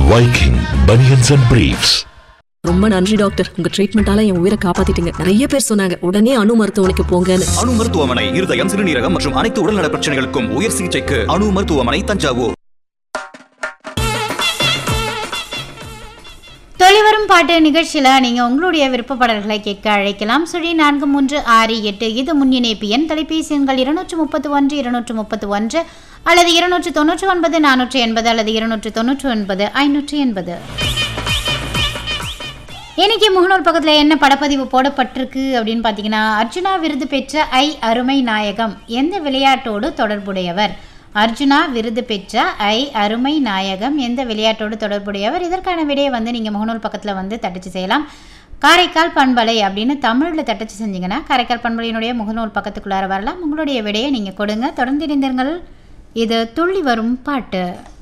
Viking Bunions and Briefs. ரொம்ப நன்றி doctor உங்க ட்ரீட்மெண்டால என் உயிரை காப்பாத்திட்டீங்க நிறைய பேர் சொன்னாங்க உடனே அணு மருத்துவமனைக்கு போங்கன்னு அணு மருத்துவமனை இருதயம் சிறுநீரகம் மற்றும் அனைத்து உடல்நல பிரச்சனைகளுக்கும் உயர் சிகிச்சைக்கு அணு மருத்துவமனை தஞ்சாவூர் தொலைவரும் பாட்டு நிகழ்ச்சியில் நீங்கள் உங்களுடைய விருப்ப பாடல்களை கேட்க அழைக்கலாம் சுழி நான்கு மூன்று ஆறு எட்டு இது முன்னிணைப்பு எண் தொலைபேசி எண்கள் இருநூற்று முப்பத்து ஒன்று இருநூற்று முப்பத்து ஒன்று அல்லது இருநூற்று தொண்ணூற்று ஒன்பது நானூற்று எண்பது அல்லது இருநூற்று தொண்ணூற்று ஒன்பது ஐநூற்று எண்பது இன்னைக்கு முகநூல் பக்கத்தில் என்ன படப்பதிவு போடப்பட்டிருக்கு அப்படின்னு பார்த்தீங்கன்னா அர்ஜுனா விருது பெற்ற ஐ அருமை நாயகம் எந்த விளையாட்டோடு தொடர்புடையவர் அர்ஜுனா விருது பெற்ற ஐ அருமை நாயகம் எந்த விளையாட்டோடு தொடர்புடையவர் இதற்கான விடையை வந்து நீங்கள் முகநூல் பக்கத்தில் வந்து தட்டச்சு செய்யலாம் காரைக்கால் பண்பலை அப்படின்னு தமிழில் தட்டச்சு செஞ்சீங்கன்னா காரைக்கால் பண்பலையினுடைய முகநூல் பக்கத்துக்குள்ளார வரலாம் உங்களுடைய விடையை நீங்கள் கொடுங்க தொடர்ந்து இணைந்தீர்கள் இது துள்ளி வரும் பாட்டு